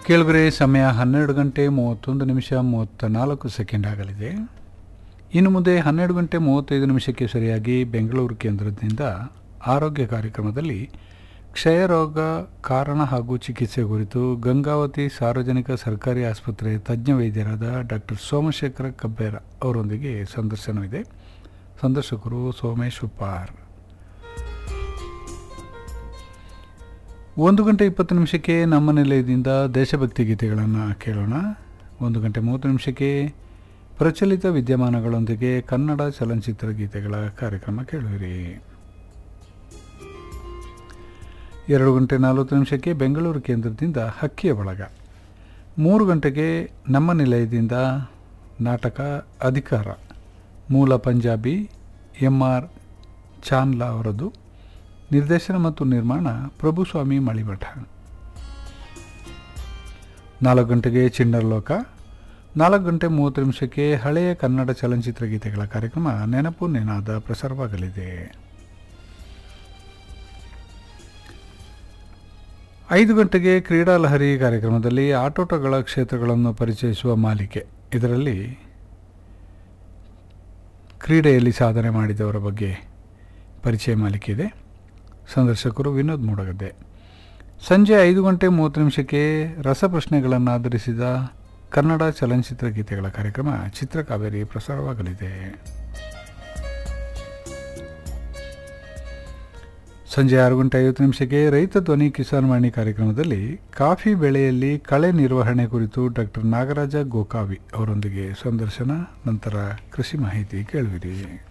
ಕೇಳುಗರೆ ಸಮಯ ಹನ್ನೆರಡು ಗಂಟೆ ಮೂವತ್ತೊಂದು ನಿಮಿಷ ಮೂವತ್ತ ನಾಲ್ಕು ಸೆಕೆಂಡ್ ಆಗಲಿದೆ ಇನ್ನು ಮುಂದೆ ಹನ್ನೆರಡು ಗಂಟೆ ಮೂವತ್ತೈದು ನಿಮಿಷಕ್ಕೆ ಸರಿಯಾಗಿ ಬೆಂಗಳೂರು ಕೇಂದ್ರದಿಂದ ಆರೋಗ್ಯ ಕಾರ್ಯಕ್ರಮದಲ್ಲಿ ಕ್ಷಯರೋಗ ಕಾರಣ ಹಾಗೂ ಚಿಕಿತ್ಸೆ ಕುರಿತು ಗಂಗಾವತಿ ಸಾರ್ವಜನಿಕ ಸರ್ಕಾರಿ ಆಸ್ಪತ್ರೆ ತಜ್ಞ ವೈದ್ಯರಾದ ಡಾಕ್ಟರ್ ಸೋಮಶೇಖರ ಕಬ್ಬೇರ ಅವರೊಂದಿಗೆ ಸಂದರ್ಶನವಿದೆ ಸಂದರ್ಶಕರು ಸೋಮೇಶ್ ಉಪ್ಪಾರ್ ಒಂದು ಗಂಟೆ ಇಪ್ಪತ್ತು ನಿಮಿಷಕ್ಕೆ ನಮ್ಮ ನಿಲಯದಿಂದ ದೇಶಭಕ್ತಿ ಗೀತೆಗಳನ್ನು ಕೇಳೋಣ ಒಂದು ಗಂಟೆ ಮೂವತ್ತು ನಿಮಿಷಕ್ಕೆ ಪ್ರಚಲಿತ ವಿದ್ಯಮಾನಗಳೊಂದಿಗೆ ಕನ್ನಡ ಚಲನಚಿತ್ರ ಗೀತೆಗಳ ಕಾರ್ಯಕ್ರಮ ಕೇಳುವಿರಿ ಎರಡು ಗಂಟೆ ನಲವತ್ತು ನಿಮಿಷಕ್ಕೆ ಬೆಂಗಳೂರು ಕೇಂದ್ರದಿಂದ ಹಕ್ಕಿಯ ಬಳಗ ಮೂರು ಗಂಟೆಗೆ ನಮ್ಮ ನಿಲಯದಿಂದ ನಾಟಕ ಅಧಿಕಾರ ಮೂಲ ಪಂಜಾಬಿ ಎಂ ಆರ್ ಚಾನ್ಲಾ ಅವರದ್ದು ನಿರ್ದೇಶನ ಮತ್ತು ನಿರ್ಮಾಣ ಪ್ರಭುಸ್ವಾಮಿ ಮಳಿಮಠ ನಾಲ್ಕು ಗಂಟೆಗೆ ಚಿಣ್ಣರ್ಲೋಕ ನಾಲ್ಕು ಗಂಟೆ ಮೂವತ್ತು ನಿಮಿಷಕ್ಕೆ ಹಳೆಯ ಕನ್ನಡ ಚಲನಚಿತ್ರ ಗೀತೆಗಳ ಕಾರ್ಯಕ್ರಮ ನೆನಪು ನೆನಾದ ಪ್ರಸಾರವಾಗಲಿದೆ ಐದು ಗಂಟೆಗೆ ಕ್ರೀಡಾ ಲಹರಿ ಕಾರ್ಯಕ್ರಮದಲ್ಲಿ ಆಟೋಟಗಳ ಕ್ಷೇತ್ರಗಳನ್ನು ಪರಿಚಯಿಸುವ ಮಾಲಿಕೆ ಇದರಲ್ಲಿ ಕ್ರೀಡೆಯಲ್ಲಿ ಸಾಧನೆ ಮಾಡಿದವರ ಬಗ್ಗೆ ಪರಿಚಯ ಮಾಲಿಕೆ ಇದೆ ಸಂದರ್ಶಕರು ವಿನೋದ್ ಮೂಡಗದ್ದೆ ಸಂಜೆ ಐದು ಗಂಟೆ ಮೂವತ್ತು ನಿಮಿಷಕ್ಕೆ ರಸಪ್ರಶ್ನೆಗಳನ್ನು ಆಧರಿಸಿದ ಕನ್ನಡ ಚಲನಚಿತ್ರ ಗೀತೆಗಳ ಕಾರ್ಯಕ್ರಮ ಚಿತ್ರಕಾವೇರಿ ಪ್ರಸಾರವಾಗಲಿದೆ ಸಂಜೆ ಆರು ಗಂಟೆ ಐವತ್ತು ನಿಮಿಷಕ್ಕೆ ರೈತ ಧ್ವನಿ ಕಿಸಾನ್ ವಾಣಿ ಕಾರ್ಯಕ್ರಮದಲ್ಲಿ ಕಾಫಿ ಬೆಳೆಯಲ್ಲಿ ಕಳೆ ನಿರ್ವಹಣೆ ಕುರಿತು ಡಾಕ್ಟರ್ ನಾಗರಾಜ ಗೋಕಾವಿ ಅವರೊಂದಿಗೆ ಸಂದರ್ಶನ ನಂತರ ಕೃಷಿ ಮಾಹಿತಿ ಕೇಳುವಿರಿ